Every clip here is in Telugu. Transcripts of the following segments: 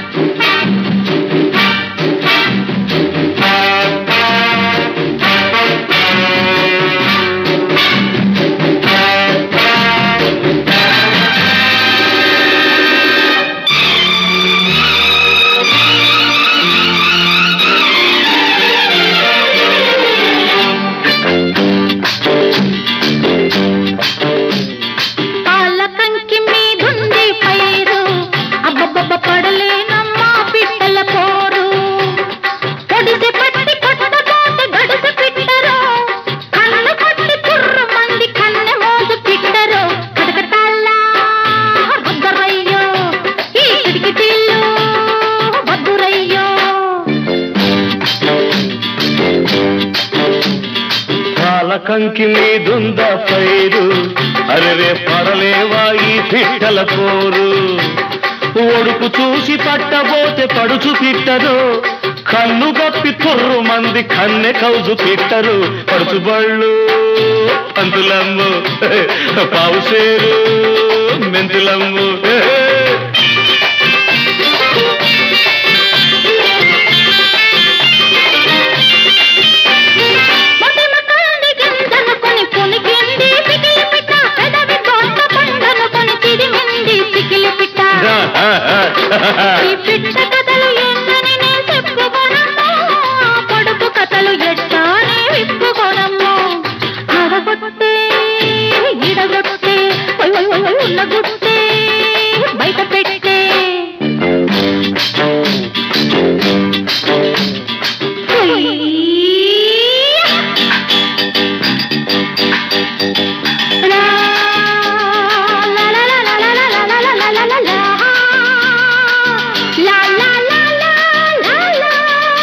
పాల కంకి మీదుంది పైరు అబ్బబ్బబ్బ పడలేనమ్మా పిట్టల పోరు పొడిసి పట్టి కొట్టబోతే గడిసి పిట్టరు కన్ను పట్టి కుర్రు మంది కన్నె మోజు పిట్టరు కటకటాల్లా వద్దరయ్యో ఈ కిటికిటీలు వద్దురయ్యో పాలకంకి మీదుందా పైరు అరెరే పడలేవా ఈ పిట్టల పోరు ఒడుపు చూసి పట్టబోతే పడుచు పిట్టరు కన్ను గప్పి తుర్రు మంది కన్నె కౌజు పిట్టరు పడుచు బళ్ళు పంతులమ్ము పావుసేరు మెంతులమ్ము మొటిమ కంది గింజనుకొని పునికింది పికిలి పిట్ట పెదవి కోట పండనుకొని చిరిమింది పికిలి పిట్ట ఈ పిట్ట కథలు ఎన్నని నే చెప్పుకోనమ్మో పొడుపు కథలు ఎట్టానే విప్పుకోనమ్మో అడగొట్టే ఇడగొట్టే ఒయ్ ఒయ్ ఒయ్ ఒయ్ ఉన్నగొట్టే బయట పెట్టే లా లా లా లా లా లా లా లా లా లా లా లా లా లా లా లా లా లా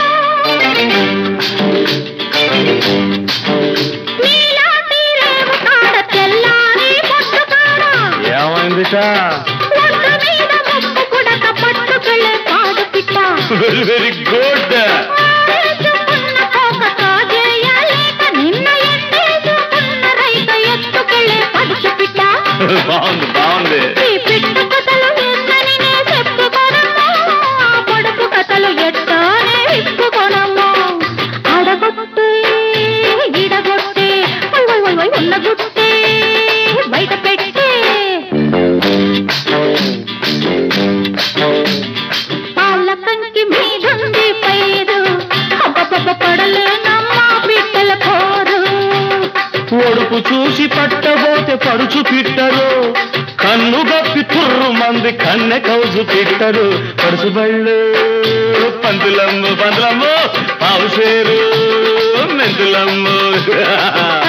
నీలాంటి రేవు కాడ తెల్లారి పొట్టు కాడ ఏమైందిట ఒడ్డు మీద ముక్కు కుడక పట్టుకెళ్ళే పాడు పిట్ట వెరీ వెరీ గుడ్ ఆరేసుకున్న కోక కాజేయలేక నిన్న ఎండేసుకున్న రైత ఎత్తుకెళ్ళే పడుచు పిట్ట బాగుంది బాగుంది ఈ పిట్ట కథలు ఎన్నని నే చెప్పుకోనమ్మో ఆ పొడుపు కథలు ఎట్టానే విప్పుకోనమ్మో అడగొట్టే ఇడగొట్టే వై వై వై వై ఉన్నగుట్టే బయట పెట్టే పాల కంకి మీదుంది పైరు అబ్బబ్బబ్బ పడలేనమ్మా బిడ్డల పోరు ఒడుపు చూసి పట్టబోతే పడుచు పిట్టరు కన్ను గప్పి తుర్రు మంది కన్నె కౌజు పిట్టరు పడుచు బళ్ళు పంతులమ్ము పంతులమ్ము పావుసేరు మెంతులమ్ము